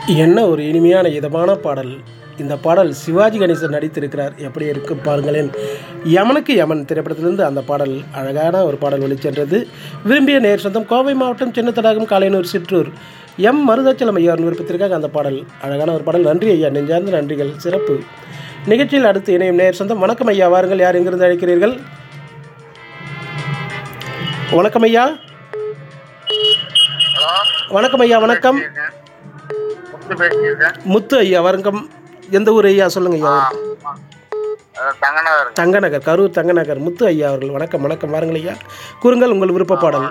என்ன ஒரு இனிமையான இதமான பாடல் இந்த பாடல் சிவாஜி கணேசன் நடித்திருக்கிறார் எப்படி இருக்கு பாருங்களேன் யமனுக்கு யமன் திரைப்படத்திலிருந்து அந்த பாடல் அழகான ஒரு பாடல் ஒளிச்சென்றது விரும்பிய நேர் சொந்தம் கோவை மாவட்டம் சின்னத்தடாகம் காலையனூர் சிற்றூர் எம் மருதாச்சலம் ஐயாவின் விருப்பத்திற்காக அந்த பாடல் அழகான ஒரு பாடல் நன்றி ஐயா நெஞ்சார்ந்த நன்றிகள் சிறப்பு நிகழ்ச்சியில் அடுத்து இணையும் நேர் சொந்தம் வணக்கம் ஐயா வாருங்கள் யார் எங்கிருந்து அழைக்கிறீர்கள் வணக்கம் ஐயா ஹலோ வணக்கம் ஐயா வணக்கம் முத்து பேசியிருக்கேன் முத்து ஐயா வணக்கம் எந்த ஊர் ஐயா சொல்லுங்க ஐயா தங்கநகர் தங்கநகர் கரூர் தங்கநகர் முத்து ஐயா அவர்கள் வணக்கம் வணக்கம் வாருங்கள் ஐயா கூறுங்கள் உங்கள் விருப்ப பாடல்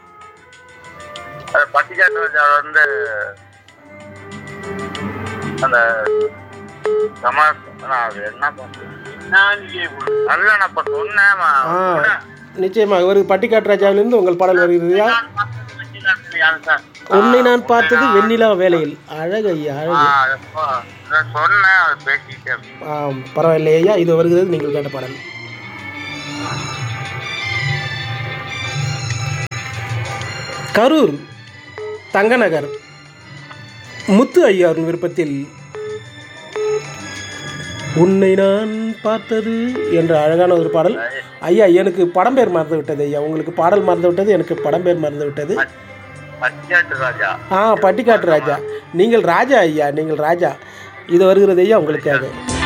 அது பட்டிக்காட்டு வச்சு அது வந்து அந்த சமா நான் அது என்ன பண்றது? அதுதான் நான் இப்ப சொன்னேன் ஆ மா- நிச்சயமாக ஒரு பட்டிக்காட்டு ராஜாவிலிருந்து உங்கள் பாடல் வருகிறதா உன்னை நான் பார்த்தது வெண்ணிலா வேலையில் அழகு ஐயா ஆ, அழகு அது இப்போ நான் சொன்னேன் அது பேசிட்டேன் ஆம் பரவாயில்லை ஐயா இது வருகிறது நீங்கள் கேட்ட பாடல் கரூர் தங்கநகர் முத்து ஐயாவின் விருப்பத்தில் உன்னை நான் பார்த்தது என்ற அழகான ஒரு பாடல் ஐயா எனக்கு படம் பேர் மறந்து விட்டது ஐயா உங்களுக்கு பாடல் மறந்து விட்டது எனக்கு படம் பேர் மறந்து விட்டது பட்டிக்காட்டு ராஜா ஆ பட்டிக்காட்டு ராஜா நீங்கள் ராஜா ஐயா நீங்கள் ராஜா இது வருகிறது ஐயா உங்களுக்காக